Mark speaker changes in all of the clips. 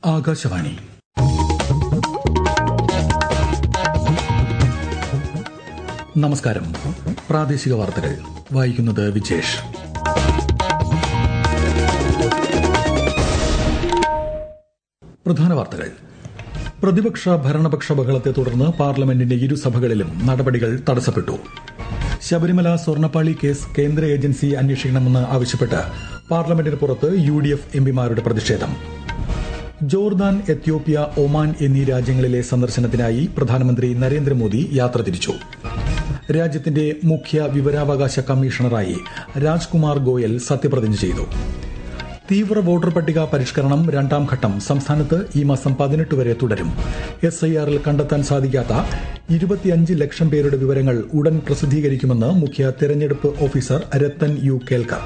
Speaker 1: ആകാശവാണി നമസ്കാരം പ്രാദേശിക വാർത്തകൾ വായിക്കുന്നത് വിജേഷ് പ്രധാന വാർത്തകൾ പ്രതിപക്ഷ ഭരണപക്ഷ ബഹളത്തെ തുടർന്ന് പാർലമെന്റിന്റെ ഇരുസഭകളിലും നടപടികൾ തടസ്സപ്പെട്ടു ശബരിമല സ്വർണ്ണപ്പാളി കേസ് കേന്ദ്ര ഏജൻസി അന്വേഷിക്കണമെന്ന് ആവശ്യപ്പെട്ട് പാർലമെന്റിന് പുറത്ത് യു ഡി എഫ് എംപിമാരുടെ പ്രതിഷേധം ജോർദാൻ എത്യോപ്യ ഒമാൻ എന്നീ രാജ്യങ്ങളിലെ സന്ദർശനത്തിനായി പ്രധാനമന്ത്രി നരേന്ദ്രമോദി യാത്ര തിരിച്ചു രാജ്യത്തിന്റെ മുഖ്യ വിവരാവകാശ കമ്മീഷണറായി രാജ്കുമാർ ഗോയൽ സത്യപ്രതിജ്ഞ ചെയ്തു തീവ്ര വോട്ടർ പട്ടിക പരിഷ്കരണം രണ്ടാം ഘട്ടം സംസ്ഥാനത്ത് ഈ മാസം പതിനെട്ട് വരെ തുടരും എസ് ഐ ആറിൽ കണ്ടെത്താൻ സാധിക്കാത്ത ഇരുപത്തിയഞ്ച് ലക്ഷം പേരുടെ വിവരങ്ങൾ ഉടൻ പ്രസിദ്ധീകരിക്കുമെന്ന് മുഖ്യ തെരഞ്ഞെടുപ്പ് ഓഫീസർ രത്തൻ യു കേൽക്കർ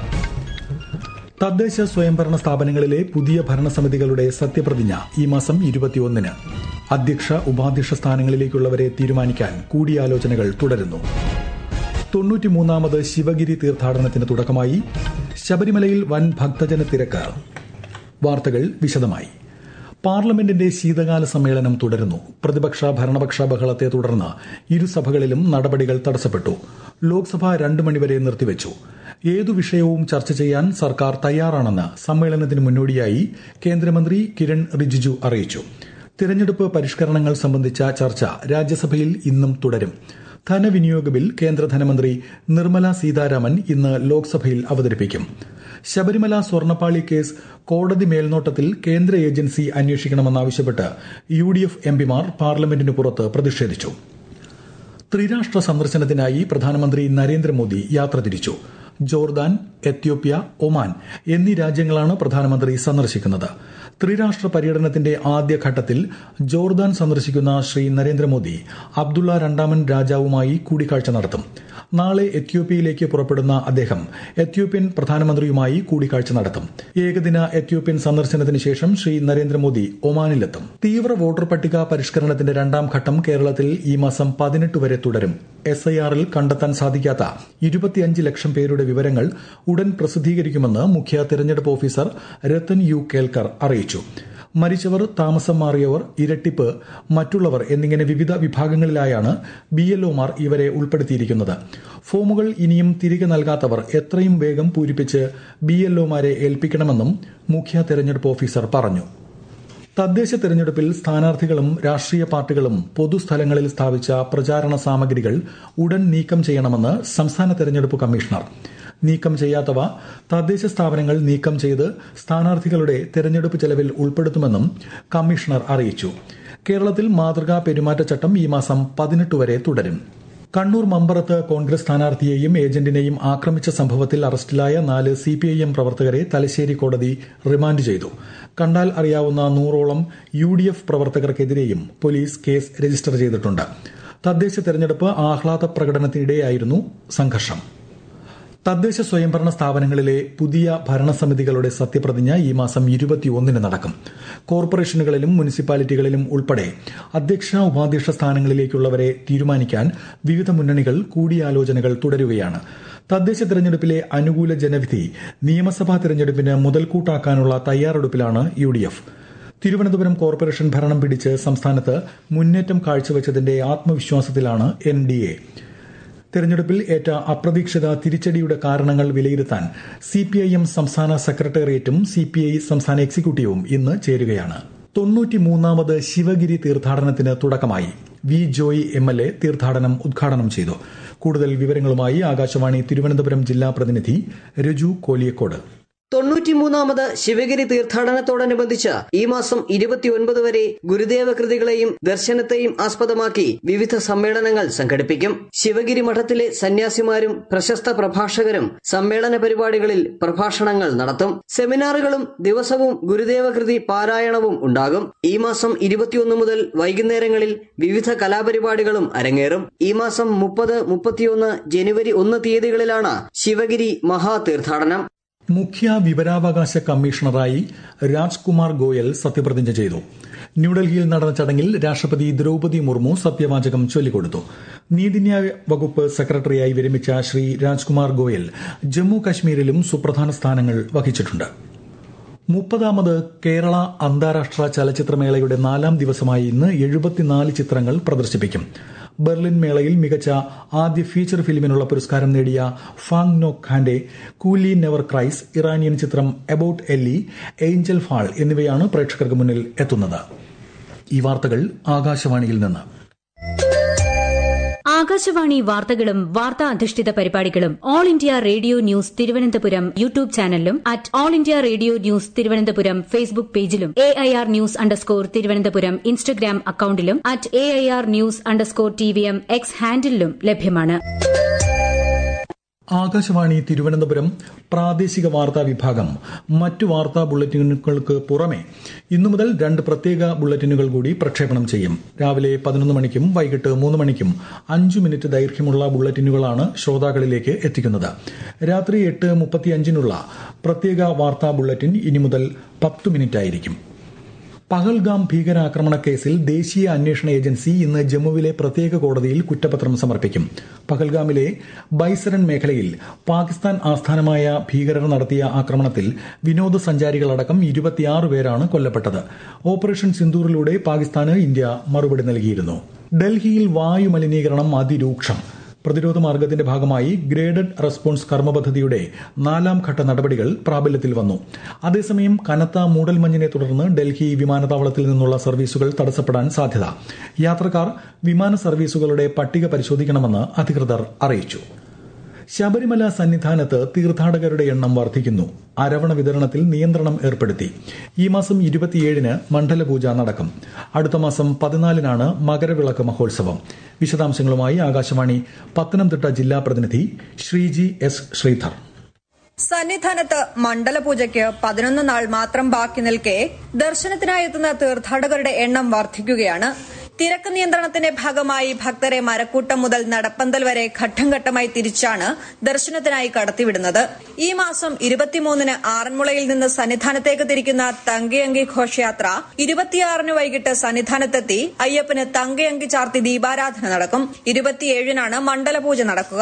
Speaker 1: തദ്ദേശ സ്വയംഭരണ സ്ഥാപനങ്ങളിലെ പുതിയ ഭരണസമിതികളുടെ സത്യപ്രതിജ്ഞ ഈ മാസം ഇരുപത്തിയൊന്നിന് അധ്യക്ഷ ഉപാധ്യക്ഷ സ്ഥാനങ്ങളിലേക്കുള്ളവരെ തീരുമാനിക്കാൻ കൂടിയാലോചനകൾ തുടരുന്നു തൊണ്ണൂറ്റിമൂന്നാമത് ശിവഗിരി തീർത്ഥാടനത്തിന് തുടക്കമായി ശബരിമലയിൽ വൻ ഭക്തജന തിരക്ക് വാർത്തകൾ വിശദമായി പാർലമെന്റിന്റെ ശീതകാല സമ്മേളനം തുടരുന്നു പ്രതിപക്ഷ ഭരണപക്ഷ ബഹളത്തെ തുടർന്ന് ഇരുസഭകളിലും നടപടികൾ തടസ്സപ്പെട്ടു ലോക്സഭ രണ്ടു മണിവരെ നിർത്തിവച്ചു ഏതു വിഷയവും ചർച്ച ചെയ്യാൻ സർക്കാർ തയ്യാറാണെന്ന് സമ്മേളനത്തിന് മുന്നോടിയായി കേന്ദ്രമന്ത്രി കിരൺ റിജിജു അറിയിച്ചു തിരഞ്ഞെടുപ്പ് പരിഷ്കരണങ്ങൾ സംബന്ധിച്ച ചർച്ച രാജ്യസഭയിൽ ഇന്നും തുടരും ധനവിനിയോഗ ബിൽ കേന്ദ്ര ധനമന്ത്രി നിർമ്മല സീതാരാമൻ ഇന്ന് ലോക്സഭയിൽ അവതരിപ്പിക്കും ശബരിമല സ്വർണ്ണപ്പാളി കേസ് കോടതി മേൽനോട്ടത്തിൽ കേന്ദ്ര ഏജൻസി അന്വേഷിക്കണമെന്നാവശ്യപ്പെട്ട് യു ഡി എഫ് എംപിമാർ പാർലമെന്റിന് പുറത്ത് പ്രതിഷേധിച്ചു ത്രിരാഷ്ട്ര സന്ദർശനത്തിനായി പ്രധാനമന്ത്രി നരേന്ദ്രമോദി യാത്ര തിരിച്ചു ജോർദാൻ എത്യോപ്യ ഒമാൻ എന്നീ രാജ്യങ്ങളാണ് പ്രധാനമന്ത്രി സന്ദർശിക്കുന്നത് ത്രിരാഷ്ട്ര പര്യടനത്തിന്റെ ആദ്യഘട്ടത്തിൽ ജോർദാൻ സന്ദർശിക്കുന്ന ശ്രീ നരേന്ദ്രമോദി അബ്ദുള്ള രണ്ടാമൻ രാജാവുമായി കൂടിക്കാഴ്ച നടത്തും നാളെ എത്യോപ്യയിലേക്ക് പുറപ്പെടുന്ന അദ്ദേഹം എത്യോപ്യൻ പ്രധാനമന്ത്രിയുമായി കൂടിക്കാഴ്ച നടത്തും ഏകദിന എത്യോപ്യൻ സന്ദർശനത്തിന് ശേഷം ശ്രീ നരേന്ദ്രമോദി ഒമാനിലെത്തും തീവ്ര വോട്ടർ പട്ടിക പരിഷ്കരണത്തിന്റെ രണ്ടാം ഘട്ടം കേരളത്തിൽ ഈ മാസം പതിനെട്ട് വരെ തുടരും എസ് ഐ ആറിൽ കണ്ടെത്താൻ സാധിക്കാത്ത ഇരുപത്തിയഞ്ച് ലക്ഷം പേരുടെ വിവരങ്ങൾ ഉടൻ പ്രസിദ്ധീകരിക്കുമെന്ന് മുഖ്യ തെരഞ്ഞെടുപ്പ് ഓഫീസർ രത്തൻ യു കേൽക്കർ അറിയിച്ചു മരിച്ചവർ താമസം മാറിയവർ ഇരട്ടിപ്പ് മറ്റുള്ളവർ എന്നിങ്ങനെ വിവിധ വിഭാഗങ്ങളിലായാണ് ബി എൽഒമാർ ഇവരെ ഉൾപ്പെടുത്തിയിരിക്കുന്നത് ഫോമുകൾ ഇനിയും തിരികെ നൽകാത്തവർ എത്രയും വേഗം പൂരിപ്പിച്ച് ബി എൽഒമാരെ ഏൽപ്പിക്കണമെന്നും മുഖ്യ തെരഞ്ഞെടുപ്പ് ഓഫീസർ പറഞ്ഞു തദ്ദേശ തെരഞ്ഞെടുപ്പിൽ സ്ഥാനാർത്ഥികളും രാഷ്ട്രീയ പാർട്ടികളും പൊതുസ്ഥലങ്ങളിൽ സ്ഥാപിച്ച പ്രചാരണ സാമഗ്രികൾ ഉടൻ നീക്കം ചെയ്യണമെന്ന് സംസ്ഥാന തെരഞ്ഞെടുപ്പ് കമ്മീഷണർ നീക്കം ചെയ്യാത്തവ തദ്ദേശ സ്ഥാപനങ്ങൾ നീക്കം ചെയ്ത് സ്ഥാനാർത്ഥികളുടെ തെരഞ്ഞെടുപ്പ് ചെലവിൽ ഉൾപ്പെടുത്തുമെന്നും കമ്മീഷണർ അറിയിച്ചു കേരളത്തിൽ മാതൃകാ പെരുമാറ്റച്ചട്ടം ഈ മാസം പതിനെട്ട് വരെ തുടരും കണ്ണൂർ മമ്പറത്ത് കോൺഗ്രസ് സ്ഥാനാർത്ഥിയെയും ഏജന്റിനെയും ആക്രമിച്ച സംഭവത്തിൽ അറസ്റ്റിലായ നാല് സിപിഐഎം പ്രവർത്തകരെ തലശ്ശേരി കോടതി റിമാൻഡ് ചെയ്തു കണ്ടാൽ അറിയാവുന്ന നൂറോളം യു ഡി എഫ് പ്രവർത്തകർക്കെതിരെയും പോലീസ് കേസ് രജിസ്റ്റർ ചെയ്തിട്ടുണ്ട് തദ്ദേശ തെരഞ്ഞെടുപ്പ് ആഹ്ലാദ പ്രകടനത്തിനിടെയായിരുന്നു സംഘർഷം തദ്ദേശ സ്വയംഭരണ സ്ഥാപനങ്ങളിലെ പുതിയ ഭരണസമിതികളുടെ സത്യപ്രതിജ്ഞ ഈ മാസം ഇരുപത്തിയൊന്നിന് നടക്കും കോർപ്പറേഷനുകളിലും മുനിസിപ്പാലിറ്റികളിലും ഉൾപ്പെടെ അധ്യക്ഷ ഉപാധ്യക്ഷ സ്ഥാനങ്ങളിലേക്കുള്ളവരെ തീരുമാനിക്കാൻ വിവിധ മുന്നണികൾ കൂടിയാലോചനകൾ തുടരുകയാണ് തദ്ദേശ തെരഞ്ഞെടുപ്പിലെ അനുകൂല ജനവിധി നിയമസഭാ തെരഞ്ഞെടുപ്പിന് മുതൽക്കൂട്ടാക്കാനുള്ള തയ്യാറെടുപ്പിലാണ് U D F Thiruvananthapuram corporation ഭരണം പിടിച്ച് സംസ്ഥാനത്ത് മുന്നേറ്റം കാഴ്ചവെച്ചതിന്റെ ആത്മവിശ്വാസത്തിലാണ് എൻ ഡി എ തെരഞ്ഞെടുപ്പിൽ ഏറ്റ അപ്രതീക്ഷിത തിരിച്ചടിയുടെ കാരണങ്ങൾ വിലയിരുത്താൻ സിപിഐഎം സംസ്ഥാന സെക്രട്ടേറിയറ്റും സിപിഐ സംസ്ഥാന എക്സിക്യൂട്ടീവും ഇന്ന് ചേരുകയാണ് തൊണ്ണൂറ്റിമൂന്നാമത് ശിവഗിരി തീർത്ഥാടനത്തിന് തുടക്കമായി V Joy M L A തീർത്ഥാടനം ഉദ്ഘാടനം ചെയ്തു കൂടുതൽ വിവരങ്ങളുമായി ആകാശവാണി തിരുവനന്തപുരം ജില്ലാ പ്രതിനിധി രജു കോലിയക്കോട്
Speaker 2: തൊണ്ണൂറ്റിമൂന്നാമത് ശിവഗിരി തീർത്ഥാടനത്തോടനുബന്ധിച്ച് ഈ മാസം ഇരുപത്തിയൊൻപത് വരെ ഗുരുദേവ കൃതികളെയും ദർശനത്തെയും ആസ്പദമാക്കി വിവിധ സമ്മേളനങ്ങൾ സംഘടിപ്പിക്കും ശിവഗിരി മഠത്തിലെ സന്യാസിമാരും പ്രശസ്ത പ്രഭാഷകരും സമ്മേളന പരിപാടികളിൽ പ്രഭാഷണങ്ങൾ നടത്തും സെമിനാറുകളും ദിവസവും ഗുരുദേവ കൃതി പാരായണവും ഉണ്ടാകും ഈ മാസം ഇരുപത്തിയൊന്ന് മുതൽ വൈകുന്നേരങ്ങളിൽ വിവിധ കലാപരിപാടികളും അരങ്ങേറും ഈ മാസം മുപ്പത് മുപ്പത്തിയൊന്ന് ജനുവരി ഒന്ന് തീയതികളിലാണ് ശിവഗിരി മഹാതീർത്ഥാടനം
Speaker 1: മുഖ്യ വിവരാവകാശ കമ്മീഷണറായി രാജ്കുമാർ ഗോയൽ സത്യപ്രതിജ്ഞ ചെയ്തു ന്യൂഡൽഹിയിൽ നടന്ന ചടങ്ങിൽ രാഷ്ട്രപതി ദ്രൌപതി മുർമു സത്യവാചകം ചൊല്ലിക്കൊടുത്തു നീതിന്യായ വകുപ്പ് സെക്രട്ടറിയായി വിരമിച്ച ശ്രീ രാജ്കുമാർ ഗോയൽ ജമ്മു കശ്മീരിലും സുപ്രധാന സ്ഥാനങ്ങൾ വഹിച്ചിട്ടുണ്ട് മുപ്പതാമത് കേരള അന്താരാഷ്ട്ര ചലച്ചിത്രമേളയുടെ നാലാം ദിവസമായ ഇന്ന് എഴുപത്തിനാല് ചിത്രങ്ങൾ പ്രദർശിപ്പിക്കും ബെർലിൻ മേളയിൽ മികച്ച ആദ്യ ഫീച്ചർ ഫിലിമിനുള്ള പുരസ്കാരം നേടിയ ഫാങ് നോ ഖാന്റെ കൂലി നെവർ ക്രൈസ് ഇറാനിയൻ ചിത്രം എബൌട്ട് എല്ലി ഏഞ്ചൽ ഫാൾ എന്നിവയാണ് പ്രേക്ഷകർക്ക് മുന്നിൽ എത്തുന്നത് ഈ വാർത്തകൾ ആകാശവാണിയിൽ നിന്ന്
Speaker 3: ആകാശവാണി വാർത്തകളും വാർത്താ അധിഷ്ഠിത പരിപാടികളും all India radio news Thiruvananthapuram YouTube ചാനലിലും at all India radio news Thiruvananthapuram Facebook പേജിലും A I R news underscore Thiruvananthapuram Instagram അക്കൌണ്ടിലും at A I R news underscore T V M X ഹാൻഡിലും ലഭ്യമാണ്
Speaker 1: ആകാശവാണി തിരുവനന്തപുരം പ്രാദേശിക വാർത്താ വിഭാഗം മറ്റു വാർത്താ ബുള്ളറ്റിനുകൾക്ക് പുറമെ ഇന്നു മുതൽ രണ്ട് പ്രത്യേക ബുള്ളറ്റിനുകൾ കൂടി പ്രക്ഷേപണം ചെയ്യും രാവിലെ പതിനൊന്ന് മണിക്കും വൈകിട്ട് മൂന്ന് മണിക്കും അഞ്ചു മിനിറ്റ് ദൈർഘ്യമുള്ള ബുള്ളറ്റിനുകളാണ് ശ്രോതാക്കളിലേക്ക് എത്തിക്കുന്നത് രാത്രി എട്ട് മുപ്പത്തിയഞ്ചിനുള്ള പ്രത്യേക വാർത്താ ബുള്ളറ്റിൻ ഇനി മുതൽ പത്ത് മിനിറ്റായിരിക്കും പഹൽഗാം ഭീകരാക്രമണ കേസിൽ ദേശീയ അന്വേഷണ ഏജൻസി ഇന്ന് ജമ്മുവിലെ പ്രത്യേക കോടതിയിൽ കുറ്റപത്രം സമർപ്പിക്കും പഹൽഗാമിലെ ബൈസരൻ മേഖലയിൽ പാകിസ്ഥാൻ ആസ്ഥാനമായ ഭീകരർ നടത്തിയ ആക്രമണത്തിൽ വിനോദസഞ്ചാരികളടക്കം ഇരുപത്തിയാറ് പേരാണ് കൊല്ലപ്പെട്ടത് ഓപ്പറേഷൻ സിന്ദൂറിലൂടെ പാകിസ്ഥാന് ഇന്ത്യ മറുപടി നൽകിയിരുന്നു ഡൽഹിയിൽ വായു മലിനീകരണം അതിരൂക്ഷം പ്രതിരോധ മാർഗത്തിന്റെ ഭാഗമായി ഗ്രേഡഡ് റെസ്പോൺസ് കർമ്മ പദ്ധതിയുടെ നാലാം ഘട്ട നടപടികൾ പ്രാബല്യത്തിൽ വന്നു അതേസമയം കനത്ത മൂടൽമഞ്ഞിനെ തുടർന്ന് ഡൽഹി വിമാനത്താവളത്തിൽ നിന്നുള്ള സർവീസുകൾ തടസ്സപ്പെടാൻ സാധ്യത യാത്രക്കാർ വിമാന സർവീസുകളുടെ പട്ടിക പരിശോധിക്കണമെന്ന് അധികൃതർ അറിയിച്ചു ശബരിമല സന്നിധാനത്ത് തീർത്ഥാടകരുടെ എണ്ണം വർദ്ധിക്കുന്നു അരവണ വിതരണത്തിൽ നിയന്ത്രണം ഏർപ്പെടുത്തി ഈ മാസം ഇരുപത്തിയേഴിന് മണ്ഡലപൂജ നടക്കും അടുത്ത മാസം പതിനാലിനാണ് മകരവിളക്ക് മഹോത്സവം വിശദാംശങ്ങളുമായി ആകാശവാണി പത്തനംതിട്ട ജില്ലാ പ്രതിനിധി ശ്രീജി എസ് ശ്രീധർ
Speaker 4: സന്നിധാനത്ത് മണ്ഡലപൂജയ്ക്ക് പതിനൊന്ന് നാൾ മാത്രം ബാക്കി നിൽക്കെ ദർശനത്തിനായി എത്തുന്ന തീർത്ഥാടകരുടെ എണ്ണം വർദ്ധിക്കുകയാണ് തിരക്ക് നിയന്ത്രണത്തിന്റെ ഭാഗമായി ഭക്തരെ മരക്കൂട്ടം മുതൽ നടപ്പന്തൽ വരെ ഘട്ടം ഘട്ടമായി തിരിച്ചാണ് ദർശനത്തിനായി കടത്തിവിടുന്നത് ഈ മാസം ഇരുപത്തിമൂന്നിന് ആറന്മുളയിൽ നിന്ന് സന്നിധാനത്തേക്ക് തിരിക്കുന്ന തങ്കയങ്കി ഘോഷയാത്ര ഇരുപത്തിയാറിന് വൈകിട്ട് സന്നിധാനത്തെത്തി അയ്യപ്പന് തങ്കയങ്കി ചാർത്തി ദീപാരാധന നടക്കും ഇരുപത്തിയേഴിനാണ് മണ്ഡലപൂജ നടക്കുക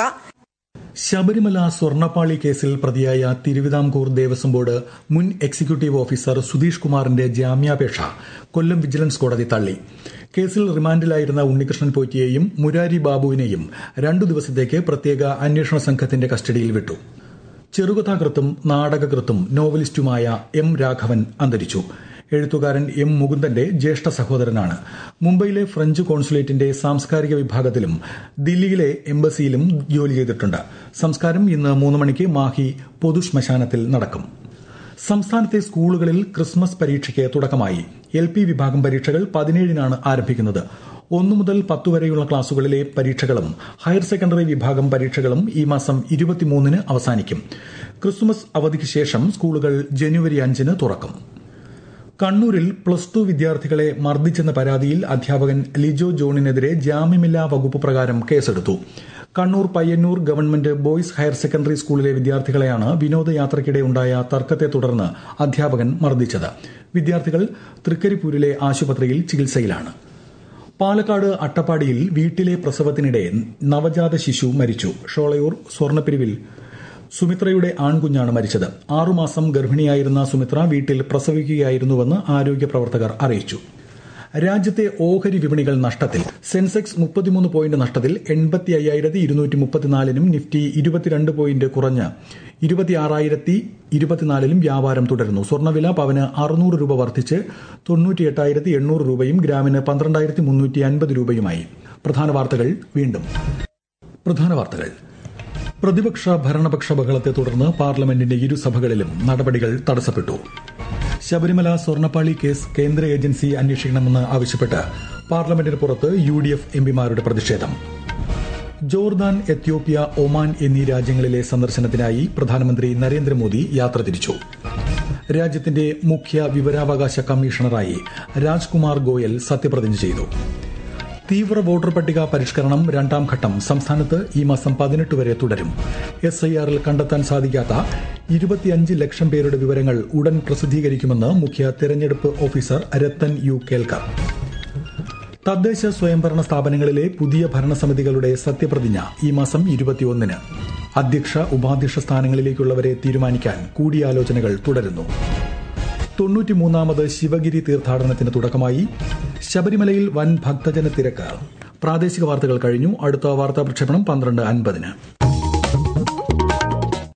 Speaker 1: ശബരിമല സ്വർണ്ണപ്പാളി കേസിൽ പ്രതിയായ തിരുവിതാംകൂർ ദേവസ്വം ബോർഡ് മുൻ എക്സിക്യൂട്ടീവ് ഓഫീസർ സുധീഷ് കുമാറിന്റെ ജാമ്യാപേക്ഷ കൊല്ലം വിജിലൻസ് കോടതി തള്ളി കേസിൽ റിമാൻഡിലായിരുന്ന ഉണ്ണികൃഷ്ണൻ പോറ്റിയെയും മുരാരി ബാബുവിനെയും രണ്ടു ദിവസത്തേക്ക് പ്രത്യേക അന്വേഷണ സംഘത്തിന്റെ കസ്റ്റഡിയിൽ വിട്ടു ചെറുകഥാകൃത്തും നാടകകൃത്തും നോവലിസ്റ്റുമായ എം രാഘവൻ അന്തരിച്ചു എഴുത്തുകാരൻ എം മുകുന്ദന്റെ ജ്യേഷ്ഠ സഹോദരനാണ് മുംബൈയിലെ ഫ്രഞ്ച് കോൺസുലേറ്റിന്റെ സാംസ്കാരിക വിഭാഗത്തിലും ദില്ലിയിലെ എംബസിയിലും ജോലി ചെയ്തിട്ടുണ്ട് സംസ്കാരം ഇന്ന് മൂന്ന് മണിക്ക് മാഹി പൊതുശ്മശാനത്തിൽ നടക്കും സംസ്ഥാനത്തെ സ്കൂളുകളിൽ ക്രിസ്മസ് പരീക്ഷയ്ക്ക് തുടക്കമായി എൽ പി വിഭാഗം പരീക്ഷകൾ പതിനേഴിനാണ് ആരംഭിക്കുന്നത് ഒന്നു മുതൽ പത്ത് വരെയുള്ള ക്ലാസുകളിലെ പരീക്ഷകളും ഹയർ സെക്കൻഡറി വിഭാഗം പരീക്ഷകളും ഈ മാസം ഇരുപത്തിമൂന്നിന് അവസാനിക്കും ക്രിസ്മസ് അവധിക്ക് ശേഷം സ്കൂളുകൾ ജനുവരി അഞ്ചിന് തുറക്കും കണ്ണൂരിൽ പ്ലസ് ടു വിദ്യാർത്ഥികളെ മർദ്ദിച്ചെന്ന പരാതിയിൽ അധ്യാപകൻ ലിജോ ജോണിനെതിരെ ജാമ്യമില്ലാ വകുപ്പ് പ്രകാരം കേസെടുത്തു Kannur Payyanur government boys higher secondary സ്കൂളിലെ വിദ്യാർത്ഥികളെയാണ് വിനോദയാത്രയ്ക്കിടെ ഉണ്ടായ തർക്കത്തെ തുടർന്ന് അധ്യാപകൻ മർദ്ദിച്ചത് വിദ്യാർത്ഥികൾ തൃക്കരിപ്പൂരിലെ ആശുപത്രിയിൽ ചികിത്സയിലാണ് പാലക്കാട് അട്ടപ്പാടിയിൽ വീട്ടിലെ പ്രസവത്തിനിടെ നവജാത ശിശു മരിച്ചു ഷോളയൂർ സ്വർണ്ണപ്പിരിവിൽ സുമിത്രയുടെ ആൺകുഞ്ഞാണ് മരിച്ചത് ആറുമാസം ഗർഭിണിയായിരുന്ന സുമിത്ര വീട്ടിൽ പ്രസവിക്കുകയായിരുന്നുവെന്ന് ആരോഗ്യ പ്രവർത്തകർ അറിയിച്ചു രാജ്യത്തെ ഓഹരി വിപണികൾ നഷ്ടത്തിൽ സെൻസെക്സ് മുപ്പത്തിമൂന്ന് പോയിന്റ് നഷ്ടത്തിൽ എൺപത്തി അയ്യായിരത്തി ഇരുന്നൂറ്റി മുപ്പത്തിനാലിനും നിഫ്റ്റി ഇരുപത്തിരണ്ട് പോയിന്റ് കുറഞ്ഞ് ഇരുപത്തിയാറായിരത്തി ഇരുപത്തിനാലിലും വ്യാപാരം തുടരുന്നു സ്വർണ്ണവില പവന് അറുന്നൂറ് രൂപ വർദ്ധിച്ച് തൊണ്ണൂറ്റി എട്ടായിരത്തി എണ്ണൂറ് രൂപയും ഗ്രാമിന് പന്ത്രണ്ടായിരത്തി മുന്നൂറ്റി അൻപത് രൂപയുമായി പ്രധാന വാർത്തകൾ വീണ്ടും പ്രധാന വാർത്തകൾ പ്രതിപക്ഷ ഭരണപക്ഷ ബഹളത്തെ തുടർന്ന് പാർലമെന്റിന്റെ ഇരുസഭകളിലും നടപടികൾ തടസ്സപ്പെട്ടു ശബരിമല സ്വർണ്ണപ്പാളി കേസ് കേന്ദ്ര ഏജൻസി അന്വേഷിക്കണമെന്ന് ആവശ്യപ്പെട്ട് പാർലമെന്റിന് പുറത്ത് യു ഡി എഫ് എംപിമാരുടെ പ്രതിഷേധം ജോർദാൻ എത്യോപ്യ ഒമാൻ എന്നീ രാജ്യങ്ങളിലെ സന്ദർശനത്തിനായി പ്രധാനമന്ത്രി നരേന്ദ്രമോദി യാത്ര തിരിച്ചു രാജ്യത്തിന്റെ മുഖ്യ വിവരാവകാശ കമ്മീഷണറായി രാജ്കുമാർ ഗോയൽ സത്യപ്രതിജ്ഞ ചെയ്തു തീവ്ര വോട്ടർ പട്ടിക പരിഷ്കരണം രണ്ടാം ഘട്ടം സംസ്ഥാനത്ത് ഈ മാസം പതിനെട്ട് വരെ തുടരും എസ് ഐ ആറിൽ കണ്ടെത്താൻ സാധിക്കാത്ത ഇരുപത്തിയഞ്ച് ലക്ഷം പേരുടെ വിവരങ്ങൾ ഉടൻ പ്രസിദ്ധീകരിക്കുമെന്ന് മുഖ്യ തെരഞ്ഞെടുപ്പ് ഓഫീസർ രത്തൻ യു കേൽക്കർ തദ്ദേശ സ്വയംഭരണ സ്ഥാപനങ്ങളിലെ പുതിയ ഭരണസമിതികളുടെ സത്യപ്രതിജ്ഞ ഈ മാസം ഇരുപത്തിയൊന്നിന് അധ്യക്ഷ ഉപാധ്യക്ഷ സ്ഥാനങ്ങളിലേക്കുള്ളവരെ തീരുമാനിക്കാൻ കൂടിയാലോചനകൾ തുടരുന്നു തൊണ്ണൂറ്റിമൂന്നാമത് ശിവഗിരി തീർത്ഥാടനത്തിന് തുടക്കമായി ശബരിമലയിൽ വൻ ഭക്തജന തിരക്ക് പ്രാദേശിക വാർത്തകൾ കഴിഞ്ഞു അടുത്ത വാർത്താ പ്രക്ഷേപണം പന്ത്രണ്ട് അൻപതിന്